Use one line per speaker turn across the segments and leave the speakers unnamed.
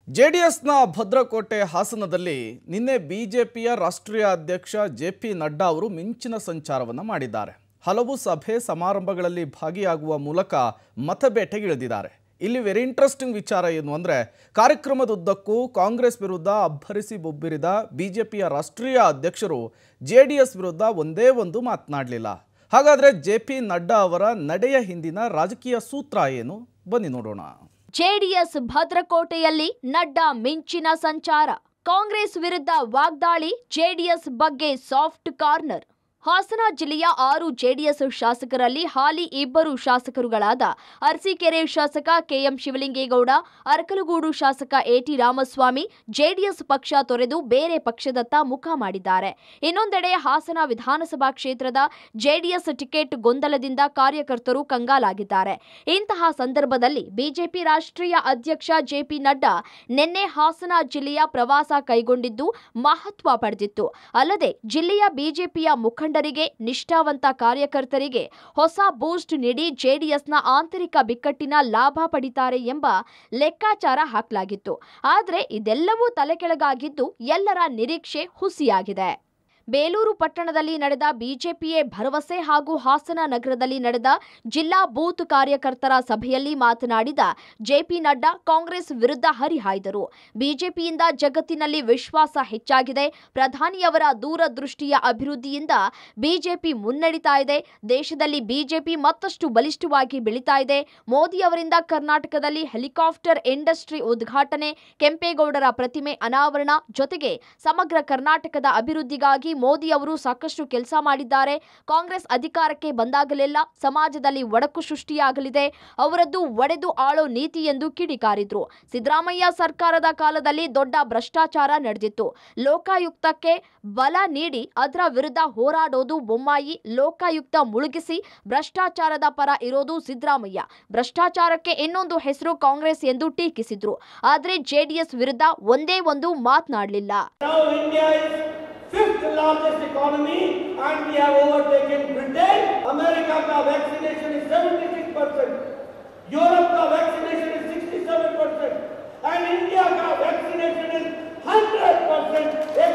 ಜೆಡಿಎಸ್ನ ಭದ್ರಕೋಟೆ ಹಾಸನದಲ್ಲಿ ನಿನ್ನೆ ಬಿಜೆಪಿಯ ರಾಷ್ಟ್ರೀಯ ಅಧ್ಯಕ್ಷ ಜೆ ಪಿ ನಡ್ಡಾ ಅವರು ಮಿಂಚಿನ ಸಂಚಾರವನ್ನು ಮಾಡಿದ್ದಾರೆ ಹಲವು ಸಭೆ ಸಮಾರಂಭಗಳಲ್ಲಿ ಭಾಗಿಯಾಗುವ ಮೂಲಕ ಮತಬೇಟೆಗಿಳಿದಿದ್ದಾರೆ ಇಲ್ಲಿ ವೆರಿ ಇಂಟ್ರೆಸ್ಟಿಂಗ್ ವಿಚಾರ ಏನು ಅಂದರೆ ಕಾರ್ಯಕ್ರಮದುದ್ದಕ್ಕೂ ಕಾಂಗ್ರೆಸ್ ವಿರುದ್ಧ ಅಬ್ಬರಿಸಿ ಬೊಬ್ಬಿರಿದ ಬಿಜೆಪಿಯ ರಾಷ್ಟ್ರೀಯ ಅಧ್ಯಕ್ಷರು ಜೆ ಡಿ ಎಸ್ ವಿರುದ್ಧ ಒಂದೇ ಒಂದು ಮಾತನಾಡಲಿಲ್ಲ ಹಾಗಾದರೆ ಜೆ ಪಿ ನಡ್ಡಾ ಅವರ ನಡೆಯ ಹಿಂದಿನ ರಾಜಕೀಯ ಸೂತ್ರ ಏನು ಬನ್ನಿ ನೋಡೋಣ
ಜೆಡಿಎಸ್ ಭದ್ರಕೋಟೆಯಲ್ಲಿ ನಡ್ಡಾ ಮಿಂಚಿನ ಸಂಚಾರ ಕಾಂಗ್ರೆಸ್ ವಿರುದ್ಧ ವಾಗ್ದಾಳಿ ಜೆಡಿಎಸ್ ಬಗ್ಗೆ ಸಾಫ್ಟ್ ಕಾರ್ನರ್ ಹಾಸನ ಜಿಲ್ಲೆಯ ಆರು ಜೆಡಿಎಸ್ ಶಾಸಕರಲ್ಲಿ ಹಾಲಿ ಇಬ್ಬರು ಶಾಸಕರುಗಳಾದ ಅರಸೀಕೆರೆ ಶಾಸಕ ಕೆಎಂ ಶಿವಲಿಂಗೇಗೌಡ ಅರಕಲಗೂಡು ಶಾಸಕ ಎಟಿ ರಾಮಸ್ವಾಮಿ ಜೆಡಿಎಸ್ ಪಕ್ಷ ತೊರೆದು ಬೇರೆ ಪಕ್ಷದತ್ತ ಮುಖ ಮಾಡಿದ್ದಾರೆ ಇನ್ನೊಂದೆಡೆ ಹಾಸನ ವಿಧಾನಸಭಾ ಕ್ಷೇತ್ರದ ಜೆಡಿಎಸ್ ಟಿಕೆಟ್ ಗೊಂದಲದಿಂದ ಕಾರ್ಯಕರ್ತರು ಕಂಗಾಲಾಗಿದ್ದಾರೆ ಇಂತಹ ಸಂದರ್ಭದಲ್ಲಿ ಬಿಜೆಪಿ ರಾಷ್ಟ್ರೀಯ ಅಧ್ಯಕ್ಷ ಜೆಪಿ ನಡ್ಡಾ ನಿನ್ನೆ ಹಾಸನ ಜಿಲ್ಲೆಯ ಪ್ರವಾಸ ಕೈಗೊಂಡಿದ್ದು ಮಹತ್ವ ಪಡೆದಿತ್ತು ಅಲ್ಲದೆ ಜಿಲ್ಲೆಯ ಬಿಜೆಪಿಯ ಮುಖಂಡರಿಗೆ ನಿಷ್ಠಾವಂತ ಕಾರ್ಯಕರ್ತರಿಗೆ ಹೊಸ ಬೂಸ್ಟ್ ನೀಡಿ ಜೆಡಿಎಸ್ನ ಆಂತರಿಕ ಬಿಕ್ಕಟ್ಟಿನ ಲಾಭ ಪಡಿತಾರೆ ಎಂಬ ಲೆಕ್ಕಾಚಾರ ಹಾಕಲಾಗಿತ್ತು ಆದರೆ ಇದೆಲ್ಲವೂ ತಲೆಕೆಳಗಾಗಿದ್ದು ಎಲ್ಲರ ನಿರೀಕ್ಷೆ ಹುಸಿಯಾಗಿದೆ ಬೇಲೂರು ಪಟ್ಟಣದಲ್ಲಿ ನಡೆದ ಬಿಜೆಪಿಯೇ ಭರವಸೆ ಹಾಗೂ ಹಾಸನ ನಗರದಲ್ಲಿ ನಡೆದ ಜಿಲ್ಲಾ ಬೂತ್ ಕಾರ್ಯಕರ್ತರ ಸಭೆಯಲ್ಲಿ ಮಾತನಾಡಿದ ಜೆಪಿ ನಡ್ಡಾ ಕಾಂಗ್ರೆಸ್ ವಿರುದ್ಧ ಹರಿಹಾಯ್ದರು ಬಿಜೆಪಿಯಿಂದ ಜಗತ್ತಿನಲ್ಲಿ ವಿಶ್ವಾಸ ಹೆಚ್ಚಾಗಿದೆ ಪ್ರಧಾನಿಯವರ ದೂರದೃಷ್ಟಿಯ ಅಭಿವೃದ್ಧಿಯಿಂದ ಬಿಜೆಪಿ ಮುನ್ನಡೆತಾ ಇದೆ ದೇಶದಲ್ಲಿ ಬಿಜೆಪಿ ಮತ್ತಷ್ಟು ಬಲಿಷ್ಠವಾಗಿ ಬೆಳೀತಾ ಇದೆ ಮೋದಿ ಅವರಿಂದ ಕರ್ನಾಟಕದಲ್ಲಿ ಹೆಲಿಕಾಪ್ಟರ್ ಇಂಡಸ್ಟ್ರಿ ಉದ್ಘಾಟನೆ ಕೆಂಪೇಗೌಡರ ಪ್ರತಿಮೆ ಅನಾವರಣ ಜೊತೆಗೆ ಸಮಗ್ರ ಕರ್ನಾಟಕದ ಅಭಿವೃದ್ಧಿಗಾಗಿ ಮೋದಿ ಅವರು ಸಾಕಷ್ಟು ಕೆಲಸ ಮಾಡಿದ್ದಾರೆ ಕಾಂಗ್ರೆಸ್ ಅಧಿಕಾರಕ್ಕೆ ಬಂದಾಗಲೆಲ್ಲ ಸಮಾಜದಲ್ಲಿ ಒಡಕು ಸೃಷ್ಟಿಯಾಗಲಿದೆ ಅವರದ್ದು ಒಡೆದು ಆಳೋ ನೀತಿ ಎಂದು ಕಿಡಿಕಾರಿದ್ರು ಸಿದ್ದರಾಮಯ್ಯ ಸರ್ಕಾರದ ಕಾಲದಲ್ಲಿ ದೊಡ್ಡ ಭ್ರಷ್ಟಾಚಾರ ನಡೆದಿತ್ತು ಲೋಕಾಯುಕ್ತಕ್ಕೆ ಬಲ ನೀಡಿ ಅದರ ವಿರುದ್ಧ ಹೋರಾಡೋದು ಬೊಮ್ಮಾಯಿ ಲೋಕಾಯುಕ್ತ ಮುಳುಗಿಸಿ ಭ್ರಷ್ಟಾಚಾರದ ಪರ ಇರೋದು ಸಿದ್ದರಾಮಯ್ಯ ಭ್ರಷ್ಟಾಚಾರಕ್ಕೆ ಇನ್ನೊಂದು ಹೆಸರು ಕಾಂಗ್ರೆಸ್ ಎಂದು ಟೀಕಿಸಿದ್ರು ಆದರೆ ಜೆಡಿಎಸ್ ವಿರುದ್ಧ ಒಂದೇ ಒಂದು ಮಾತನಾಡಲಿಲ್ಲ
Now India is fifth largest economy and we have overtaken Britain. America का vaccination is 76 percent. Europe का vaccination is 67 percent. And India का vaccination is 100 percent.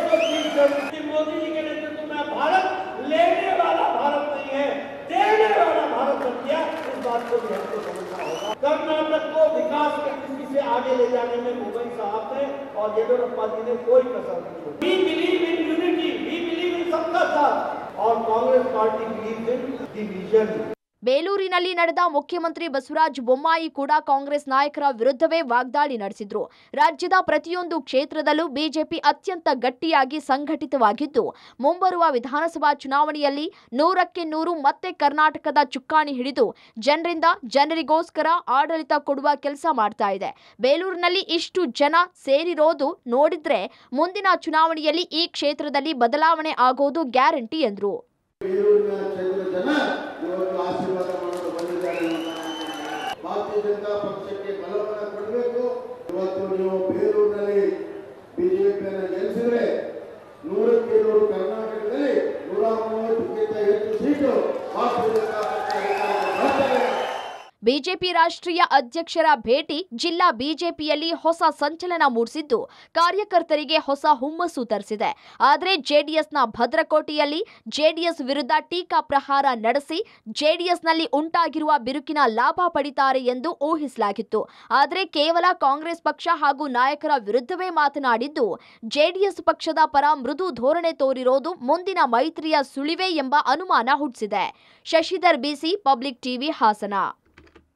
130 मोदी जी के नेतृत्व में भारत लेने वाला भारत नहीं है देने वाला भारत बन गया इस बात को भी हमको समझना होगा कर्नाटक को विकास की दृष्टि से आगे ले जाने में मुंबई साहब ने और येदियुरप्पा जी ने कोई कसर नहीं छोड़ी we believe in unity we believe in सबका साथ और Congress party believe in division
ಬೇಲೂರಿನಲ್ಲಿ ನಡೆದ ಮುಖ್ಯಮಂತ್ರಿ ಬಸವರಾಜ ಬೊಮ್ಮಾಯಿ ಕೂಡ ಕಾಂಗ್ರೆಸ್ ನಾಯಕರ ವಿರುದ್ಧವೇ ವಾಗ್ದಾಳಿ ನಡೆಸಿದ್ರು ರಾಜ್ಯದ ಪ್ರತಿಯೊಂದು ಕ್ಷೇತ್ರದಲ್ಲೂ ಬಿಜೆಪಿ ಅತ್ಯಂತ ಗಟ್ಟಿಯಾಗಿ ಸಂಘಟಿತವಾಗಿದ್ದು ಮುಂಬರುವ ವಿಧಾನಸಭಾ ಚುನಾವಣೆಯಲ್ಲಿ ನೂರಕ್ಕೆ ನೂರು ಮತ್ತೆ ಕರ್ನಾಟಕದ ಚುಕ್ಕಾಣಿ ಹಿಡಿದು ಜನರಿಂದ ಜನರಿಗೋಸ್ಕರ ಆಡಳಿತ ಕೊಡುವ ಕೆಲಸ ಮಾಡ್ತಾ ಇದೆ ಬೇಲೂರಿನಲ್ಲಿ ಇಷ್ಟು ಜನ ಸೇರಿರೋದು ನೋಡಿದ್ರೆ ಮುಂದಿನ ಚುನಾವಣೆಯಲ್ಲಿ ಈ ಕ್ಷೇತ್ರದಲ್ಲಿ ಬದಲಾವಣೆ ಆಗೋದು ಗ್ಯಾರಂಟಿ ಎಂದ್ರು
ಬೇಲೂರಿನ ಕ್ಷೇತ್ರದ ಜನ ಇವತ್ತು ಆಶೀರ್ವಾದ ಮಾಡಲು ಬಂದಿದ್ದಾರೆ ಅಂತ ನಾನು ಭಾರತೀಯ ಜನತಾ ಪಕ್ಷಕ್ಕೆ ಬಲವನ್ನು ಕೊಡಬೇಕು ಇವತ್ತು ನೀವು ಬೇಲೂರಿನಲ್ಲಿ ಬಿಜೆಪಿಯನ್ನು ಗೆಲ್ಲಿಸಿದ್ರೆ ನೂರಕ್ಕೆ ನೂರು ಕರ್ನಾಟಕದಲ್ಲಿ ನೂರ ಮೂವತ್ತಕ್ಕಿಂತ ಹೆಚ್ಚು ಸೀಟು ಭಾರತೀಯ ಜನತಾ ಪಕ್ಷ ಅಧಿಕಾರಕ್ಕೆ ಬರ್ತಾರೆ
ಬಿಜೆಪಿ ರಾಷ್ಟ್ರೀಯ ಅಧ್ಯಕ್ಷರ ಭೇಟಿ ಜಿಲ್ಲಾ ಬಿಜೆಪಿಯಲ್ಲಿ ಹೊಸ ಸಂಚಲನ ಮೂಡಿಸಿದ್ದು ಕಾರ್ಯಕರ್ತರಿಗೆ ಹೊಸ ಹುಮ್ಮಸ್ಸು ತರಿಸಿದೆ ಆದರೆ ಜೆಡಿಎಸ್ನ ಭದ್ರಕೋಟೆಯಲ್ಲಿ ಜೆಡಿಎಸ್ ವಿರುದ್ಧ ಟೀಕಾ ಪ್ರಹಾರ ನಡೆಸಿ ಜೆಡಿಎಸ್ನಲ್ಲಿ ಉಂಟಾಗಿರುವ ಬಿರುಕಿನ ಲಾಭ ಪಡಿತಾರೆ ಎಂದು ಊಹಿಸಲಾಗಿತ್ತು ಆದರೆ ಕೇವಲ ಕಾಂಗ್ರೆಸ್ ಪಕ್ಷ ಹಾಗೂ ನಾಯಕರ ವಿರುದ್ಧವೇ ಮಾತನಾಡಿದ್ದು ಜೆಡಿಎಸ್ ಪಕ್ಷದ ಪರ ಮೃದು ಧೋರಣೆ ತೋರಿರೋದು ಮುಂದಿನ ಮೈತ್ರಿಯ ಸುಳಿವೆ ಎಂಬ ಅನುಮಾನ ಹುಟ್ಟಿಸಿದೆ Shashidhar BC public TV Hassan